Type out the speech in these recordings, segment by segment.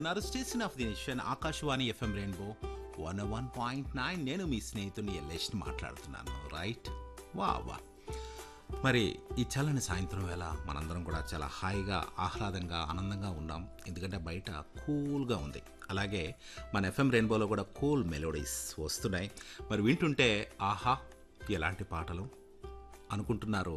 ఉన్నారు station of the nation Akashvani FM rainbow one one point nine నేను మీ స్నేహితుని ఎల్లేష్ మాట్లాడుతున్నాను రైట్ వా వా మరి ఈ చల్లని సాయంత్రం వేళ మనందరం కూడా చాలా హాయిగా ఆహ్లాదంగా ఆనందంగా ఉన్నాం ఎందుకంటే బయట కూల్గా ఉంది అలాగే మన ఎఫ్ఎం రెయిన్బోలో కూడా కూల్ మెలోడీస్ వస్తున్నాయి మరి వింటుంటే ఆహా ఎలాంటి పాటలు అనుకుంటున్నారు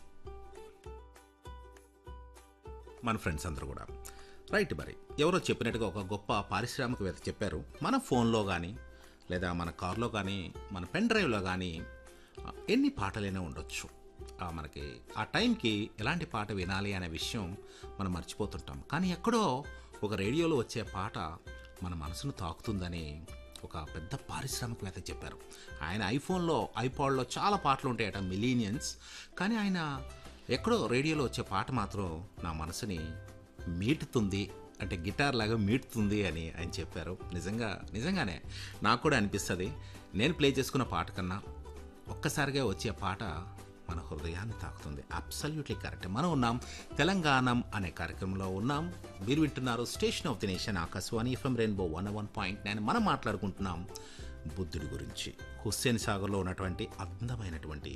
మన ఫ్రెండ్స్ అందరూ కూడా రైట్ మరి ఎవరో చెప్పినట్టుగా ఒక గొప్ప పారిశ్రామికవేత్త చెప్పారు మన ఫోన్లో కానీ లేదా మన కార్లో కానీ మన పెన్ డ్రైవ్లో కానీ ఆ, ఎన్ని పాటలైనా ఉండొచ్చు ఆ, మనకి ఆ టైంకి ఎలాంటి పాట వినాలి అనే విషయం మనం మర్చిపోతుంటాం కానీ ఎక్కడో ఒక రేడియోలో వచ్చే పాట మన మనసును తాకుతుందని ఒక పెద్ద పారిశ్రామికవేత్త చెప్పారు ఆయన ఐఫోన్లో ఐపాడ్లో చాలా పాటలు ఉంటాయట మిలీనియన్స్ కానీ ఆయన ఎక్కడో రేడియోలో వచ్చే పాట మాత్రం నా మనసుని మీటుతుంది అంటే గిటార్ లాగా మీటుతుంది అని ఆయన చెప్పారు నిజంగా నిజంగానే నాకు కూడా అనిపిస్తుంది నేను ప్లే చేసుకున్న పాట కన్నా ఒక్కసారిగా వచ్చే పాట మన హృదయాన్ని తాకుతుంది అబ్సల్యూట్లీ కరెక్ట్ మనం ఉన్నాం తెలంగాణం అనే కార్యక్రమంలో ఉన్నాం మీరు వింటున్నారు station of the nation Akashvani FM rainbow one one point nine మనం మాట్లాడుకుంటున్నాం బుద్ధుడి గురించి హుస్సేన్ సాగర్లో ఉన్నటువంటి అందమైనటువంటి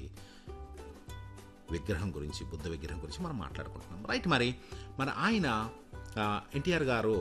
విగ్రహం గురించి బుద్ధ విగ్రహం గురించి మనం మాట్లాడుకుంటున్నాం రైట్ మరి మరి ఆయన ఎన్టీఆర్ గారు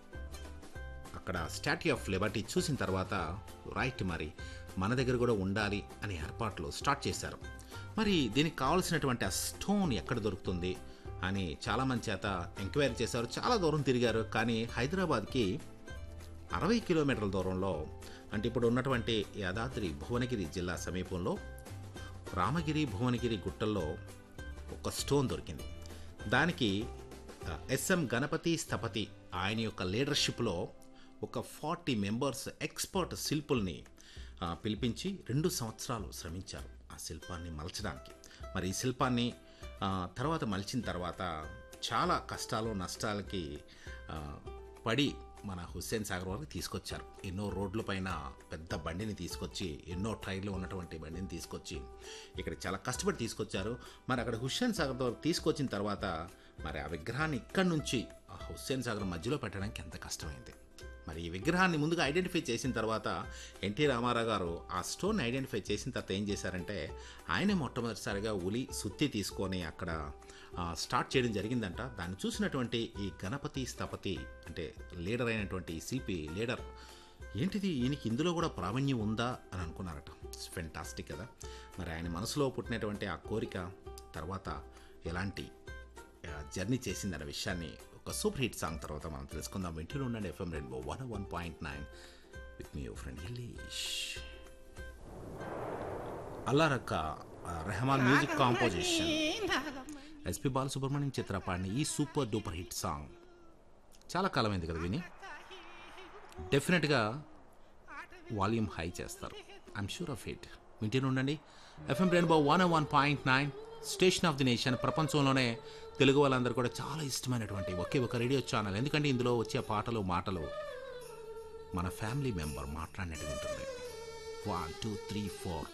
అక్కడ స్టాట్యూ ఆఫ్ లిబర్టీ చూసిన తర్వాత రైట్ మరి మన దగ్గర కూడా ఉండాలి అనే ఏర్పాట్లు స్టార్ట్ చేశారు మరి దీనికి కావాల్సినటువంటి ఆ స్టోన్ ఎక్కడ దొరుకుతుంది అని చాలామంది చేత ఎంక్వైరీ చేశారు చాలా దూరం తిరిగారు కానీ హైదరాబాద్కి అరవై కిలోమీటర్ల దూరంలో అంటే ఇప్పుడు ఉన్నటువంటి యాదాద్రి భువనగిరి జిల్లా సమీపంలో రామగిరి భువనగిరి గుట్టల్లో ఒక స్టోన్ దొరికింది దానికి ఆ, ఎస్ఎం గణపతి స్థపతి ఆయన యొక్క లీడర్షిప్లో ఒక ఫార్టీ మెంబర్స్ ఎక్స్పర్ట్ శిల్పుల్ని ఆ, పిలిపించి రెండు సంవత్సరాలు శ్రమించారు ఆ శిల్పాన్ని మలచడానికి మరి ఈ శిల్పాన్ని ఆ, తర్వాత మలిచిన తర్వాత చాలా కష్టాలు నష్టాలకి ఆ, పడి మన హుస్సేన్ సాగర్ వరకు తీసుకొచ్చారు ఎన్నో రోడ్ల పైన పెద్ద బండిని తీసుకొచ్చి ఎన్నో టైర్లు ఉన్నటువంటి బండిని తీసుకొచ్చి ఇక్కడ చాలా కష్టపడి తీసుకొచ్చారు మరి అక్కడ హుస్సేన్ సాగర్ వరకు తీసుకొచ్చిన తర్వాత మరి ఆ విగ్రహాన్ని ఇక్కడి నుంచి ఆ హుస్సేన్ సాగర్ మధ్యలో పెట్టడానికి ఎంత కష్టమైంది మరి ఈ విగ్రహాన్ని ముందుగా ఐడెంటిఫై చేసిన తర్వాత ఎన్టీ రామారావు గారు ఆ స్టోన్ ఐడెంటిఫై చేసిన తర్వాత ఏం చేశారంటే ఆయనే మొట్టమొదటిసారిగా ఉలి సుత్తి తీసుకొని అక్కడ ఆ, స్టార్ట్ చేయడం జరిగిందంట దాన్ని చూసినటువంటి ఈ గణపతి స్థపతి అంటే లీడర్ అయినటువంటి ఈ శిల్పి లీడర్ ఏంటిది ఈయనకి ఇందులో కూడా ప్రావీణ్యం ఉందా అని అనుకున్నారట ఫెంటాస్టిక్ కదా మరి ఆయన మనసులో పుట్టినటువంటి ఆ కోరిక తర్వాత ఎలాంటి ఆ, జర్నీ చేసిందన్న విషయాన్ని ఒక సూపర్ హిట్ సాంగ్ తర్వాత మనం తెలుసుకుందాం వింటూనే ఉండండి FM rainbow one one point nine with మీ ఫ్రెండ్ హిల్లీష్ అల్లారక్క ఆ, Rahman music composition SP Balasubrahmanyam Chitra పాడిన ఈ సూపర్ డూపర్ హిట్ సాంగ్ చాలా కాలమైంది కదా విని డెఫినెట్గా వాల్యూమ్ హై చేస్తారు ఐఎమ్ షూర్ ఆఫ్ ఇట్ వింటూనే ఉండండి FM rainbow one one point nine station of the nation ప్రపంచంలోనే తెలుగు వాళ్ళందరూ కూడా చాలా ఇష్టమైనటువంటి ఒకే ఒక రేడియో ఛానల్ ఎందుకంటే ఇందులో వచ్చే పాటలు మాటలు మన ఫ్యామిలీ మెంబర్ మాట్లాడినట్టు ఉంటుంది వన్ టూ త్రీ ఫోర్